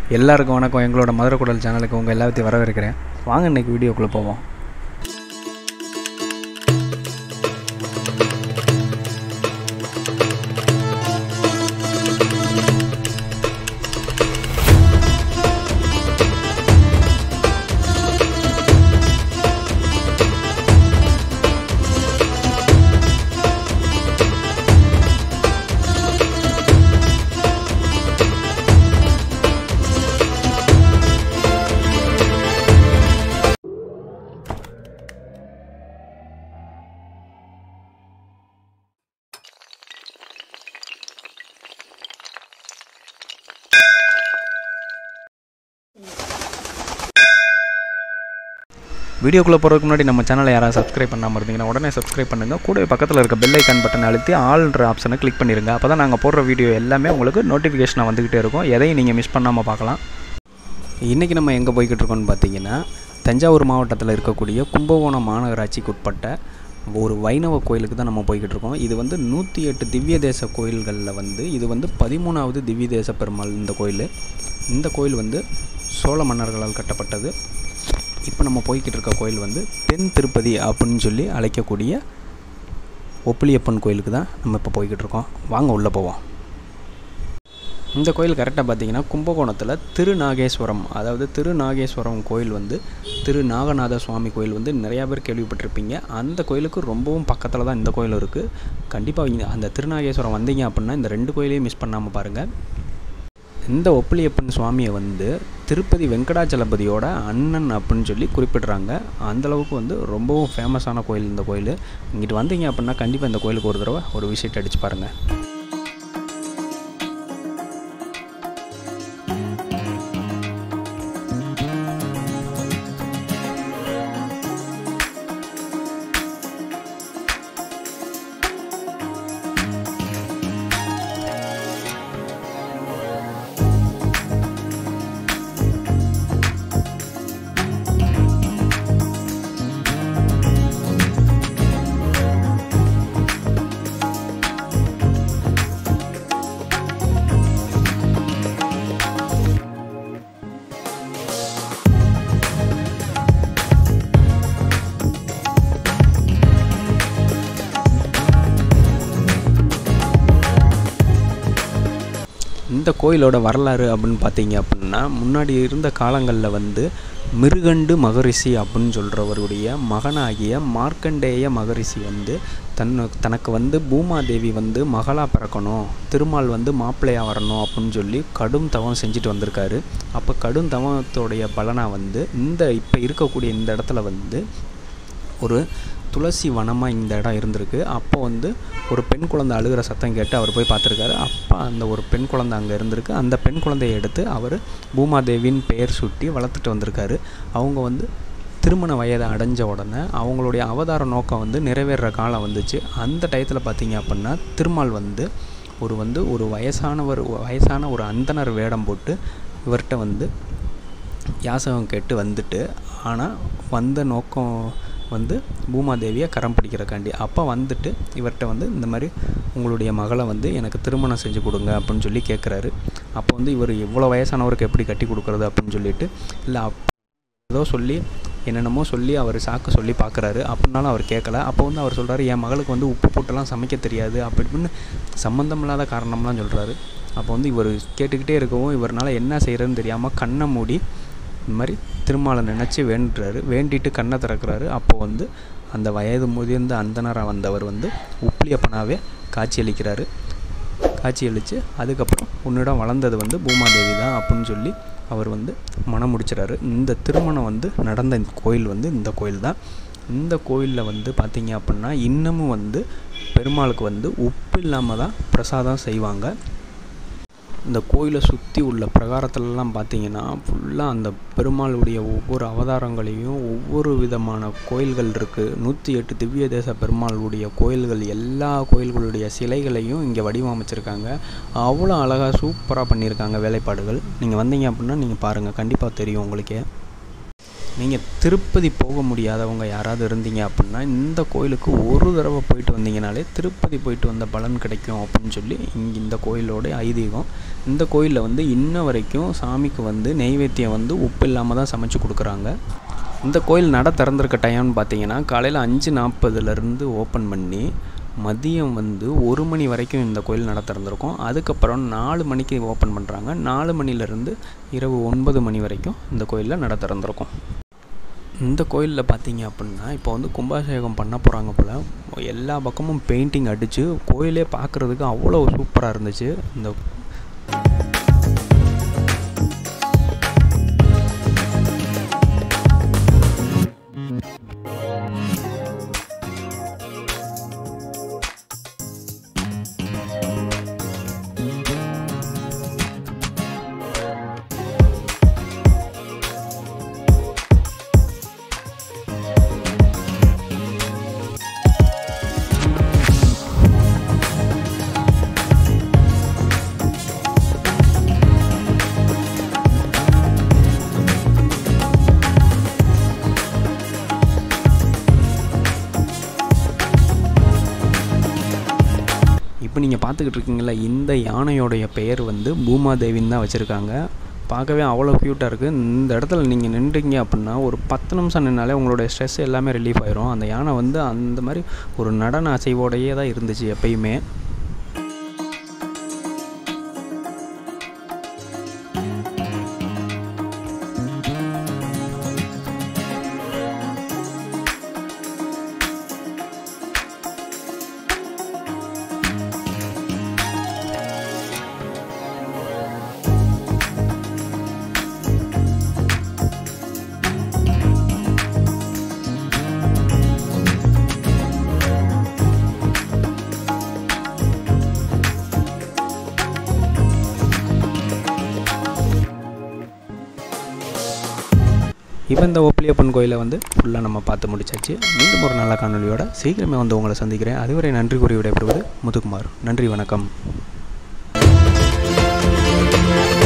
எல்லாருக்கும் வணக்கம் எங்களோட மதுரை குடல் சேனலுக்கு உங்கள் எல்லாத்தையும் வரவேற்கிறேன் வாங்க இன்னைக்கு வீடியோக்குள்ளே போவோம் வீடியோக்குள்ளே போகிறதுக்கு முன்னாடி நம்ம சேனலை யாராவது சப்ஸ்கிரைப் பண்ணாமல் இருந்தீங்கன்னா உடனே சப்ஸ்கிரைப் பண்ணுங்கள் கூடவே பக்கத்தில் இருக்க பெல் ஐக்கான் பட்டன் அழுத்தி ஆல்ன்ற ஆப்ஷனை கிளிக் பண்ணிடுங்க அப்போ தான் நாங்கள் போடுற வீடியோ எல்லாமே உங்களுக்கு நோட்டிஃபிகேஷனாக வந்துக்கிட்டே இருக்கும் எதையும் நீங்கள் மிஸ் பண்ணாமல் பார்க்கலாம் இன்றைக்கி நம்ம எங்கே போய்கிட்டு இருக்கோம்னு பார்த்தீங்கன்னா தஞ்சாவூர் மாவட்டத்தில் இருக்கக்கூடிய கும்பகோணம் மாநகராட்சிக்கு உட்பட்ட ஒரு வைணவ கோயிலுக்கு தான் நம்ம போய்கிட்டு இருக்கோம் இது வந்து நூற்றி எட்டு திவ்ய தேச கோயில்களில் வந்து இது வந்து பதிமூணாவது திவ்ய தேச பெருமாள் இந்த கோயில் இந்த கோயில் வந்து சோழ மன்னர்களால் கட்டப்பட்டது இப்போ நம்ம போய்கிட்டு இருக்க கோயில் வந்து தென் திருப்பதி அப்படின்னு சொல்லி அழைக்கக்கூடிய ஒப்பிலியப்பன் கோயிலுக்கு தான் நம்ம இப்போ போய்கிட்டு இருக்கோம் வாங்க உள்ளே போவோம் இந்த கோயில் கரெக்டாக பார்த்தீங்கன்னா கும்பகோணத்தில் திருநாகேஸ்வரம் அதாவது திருநாகேஸ்வரம் கோயில் வந்து திரு நாகநாத சுவாமி கோயில் வந்து நிறையா பேர் கேள்விப்பட்டிருப்பீங்க அந்த கோயிலுக்கு ரொம்பவும் பக்கத்தில் தான் இந்த கோயில் இருக்குது கண்டிப்பாக அந்த திருநாகேஸ்வரம் வந்தீங்க அப்படின்னா இந்த ரெண்டு கோயிலையும் மிஸ் பண்ணாமல் பாருங்கள் இந்த ஒப்பிலியப்பன் சுவாமியை வந்து திருப்பதி வெங்கடாச்சலபதியோட அண்ணன் அப்படின்னு சொல்லி குறிப்பிடுறாங்க அந்தளவுக்கு வந்து ரொம்பவும் ஃபேமஸான கோயில் இந்த கோயில் இங்கிட்டு வந்தீங்க அப்படின்னா கண்டிப்பாக இந்த கோயிலுக்கு ஒரு தடவை ஒரு விசிட் அடிச்சு பாருங்கள் இந்த கோயிலோட வரலாறு அப்படின்னு பார்த்தீங்க அப்படின்னா முன்னாடி இருந்த காலங்களில் வந்து மிருகண்டு மகரிஷி அப்படின்னு சொல்கிறவருடைய மகனாகிய மார்க்கண்டேய மகரிஷி வந்து தன் தனக்கு வந்து பூமாதேவி வந்து மகளாக பிறக்கணும் திருமால் வந்து மாப்பிள்ளையாக வரணும் அப்படின்னு சொல்லி கடும் தவம் செஞ்சுட்டு வந்திருக்காரு அப்போ கடும் தவத்தோடைய பலனாக வந்து இந்த இப்போ இருக்கக்கூடிய இந்த இடத்துல வந்து ஒரு துளசி வனமாக இந்த இடம் இருந்திருக்கு அப்போ வந்து ஒரு பெண் குழந்தை அழுகிற சத்தம் கேட்டு அவர் போய் பார்த்துருக்காரு அப்போ அந்த ஒரு பெண் குழந்தை அங்கே இருந்திருக்கு அந்த பெண் குழந்தையை எடுத்து அவர் பூமாதேவின் பெயர் சுட்டி வளர்த்துட்டு வந்திருக்காரு அவங்க வந்து திருமண வயதை அடைஞ்ச உடனே அவங்களுடைய அவதார நோக்கம் வந்து நிறைவேறுற காலம் வந்துச்சு அந்த டயத்தில் பார்த்தீங்க அப்படின்னா திருமால் வந்து ஒரு வந்து ஒரு வயசானவர் வயசான ஒரு அந்தனர் வேடம் போட்டு இவர்கிட்ட வந்து யாசகம் கேட்டு வந்துட்டு ஆனால் வந்த நோக்கம் வந்து பூமாதேவியை கரம் பிடிக்கிறக்காண்டி அப்போ வந்துட்டு இவர்கிட்ட வந்து இந்த மாதிரி உங்களுடைய மகளை வந்து எனக்கு திருமணம் செஞ்சு கொடுங்க அப்படின்னு சொல்லி கேட்குறாரு அப்போ வந்து இவர் இவ்வளோ வயசானவருக்கு எப்படி கட்டி கொடுக்குறது அப்படின்னு சொல்லிட்டு இல்லை அப் ஏதோ சொல்லி என்னென்னமோ சொல்லி அவர் சாக்கு சொல்லி பார்க்குறாரு அப்படின்னாலும் அவர் கேட்கல அப்போ வந்து அவர் சொல்கிறாரு என் மகளுக்கு வந்து உப்பு போட்டெல்லாம் சமைக்க தெரியாது அப்படி இப்படின்னு சம்மந்தம் இல்லாத காரணம்லாம் சொல்கிறாரு அப்போ வந்து இவர் கேட்டுக்கிட்டே இருக்கவும் இவரால் என்ன செய்கிறதுன்னு தெரியாமல் கண்ணை மூடி இந்த மாதிரி திருமாலை நினச்சி வேண்டுறாரு வேண்டிட்டு கண்ணை திறக்கிறாரு அப்போது வந்து அந்த வயது முதிர்ந்த அந்தனராக வந்தவர் வந்து உப்பிலியப்பனாவே காட்சியளிக்கிறாரு காட்சியளித்து அதுக்கப்புறம் உன்னிடம் வளர்ந்தது வந்து பூமாதேவி தான் அப்படின்னு சொல்லி அவர் வந்து மனம் முடிச்சிடாரு இந்த திருமணம் வந்து நடந்த இந்த கோயில் வந்து இந்த கோயில் தான் இந்த கோயிலில் வந்து பார்த்திங்க அப்படின்னா இன்னமும் வந்து பெருமாளுக்கு வந்து உப்பு இல்லாமல் தான் பிரசாதம் செய்வாங்க இந்த கோயிலை சுற்றி உள்ள பிரகாரத்துலலாம் பார்த்தீங்கன்னா ஃபுல்லாக அந்த பெருமாளுடைய ஒவ்வொரு அவதாரங்களையும் ஒவ்வொரு விதமான கோயில்கள் இருக்குது நூற்றி எட்டு திவ்ய தேச பெருமாளுடைய கோயில்கள் எல்லா கோயில்களுடைய சிலைகளையும் இங்கே வடிவமைச்சிருக்காங்க அவ்வளோ அழகாக சூப்பராக பண்ணியிருக்காங்க வேலைப்பாடுகள் நீங்கள் வந்தீங்க அப்படின்னா நீங்கள் பாருங்கள் கண்டிப்பாக தெரியும் உங்களுக்கே நீங்கள் திருப்பதி போக முடியாதவங்க யாராவது இருந்தீங்க அப்படின்னா இந்த கோயிலுக்கு ஒரு தடவை போயிட்டு வந்தீங்கனாலே திருப்பதி போயிட்டு வந்த பலன் கிடைக்கும் அப்படின்னு சொல்லி இங்கே இந்த கோயிலோட ஐதீகம் இந்த கோயிலில் வந்து இன்ன வரைக்கும் சாமிக்கு வந்து நெய்வேத்தியம் வந்து உப்பு இல்லாமல் தான் சமைச்சு கொடுக்குறாங்க இந்த கோயில் நட திறந்திருக்க டைம்னு பார்த்தீங்கன்னா காலையில் அஞ்சு நாற்பதுலேருந்து ஓப்பன் பண்ணி மதியம் வந்து ஒரு மணி வரைக்கும் இந்த கோயில் நட திறந்திருக்கும் அதுக்கப்புறம் நாலு மணிக்கு ஓப்பன் பண்ணுறாங்க நாலு மணிலேருந்து இரவு ஒன்பது மணி வரைக்கும் இந்த கோயிலில் நட திறந்திருக்கும் இந்த கோயிலில் பார்த்தீங்க அப்படின்னா இப்போ வந்து கும்பாபிஷேகம் பண்ண போகிறாங்க போல் எல்லா பக்கமும் பெயிண்டிங் அடித்து கோயிலே பார்க்குறதுக்கு அவ்வளோ சூப்பராக இருந்துச்சு இந்த இப்போ நீங்கள் பார்த்துக்கிட்டு இருக்கீங்களா இந்த யானையோடைய பெயர் வந்து பூமாதேவின்னு தான் வச்சுருக்காங்க பார்க்கவே அவ்வளோ க்யூட்டாக இருக்குது இந்த இடத்துல நீங்கள் நின்றீங்க அப்படின்னா ஒரு பத்து நிமிஷம் நின்னாலே உங்களுடைய ஸ்ட்ரெஸ் எல்லாமே ரிலீஃப் ஆயிரும் அந்த யானை வந்து அந்த மாதிரி ஒரு நடன அசைவோடையே தான் இருந்துச்சு எப்பயுமே இப்போ இந்த ஒப்பிலியப்பன் கோயிலை வந்து ஃபுல்லாக நம்ம பார்த்து முடிச்சாச்சு மீண்டும் ஒரு நல்ல காணொலியோட சீக்கிரமே வந்து உங்களை சந்திக்கிறேன் அதுவரை நன்றி கூறி விடைபெறுவது முத்துக்குமார் நன்றி வணக்கம்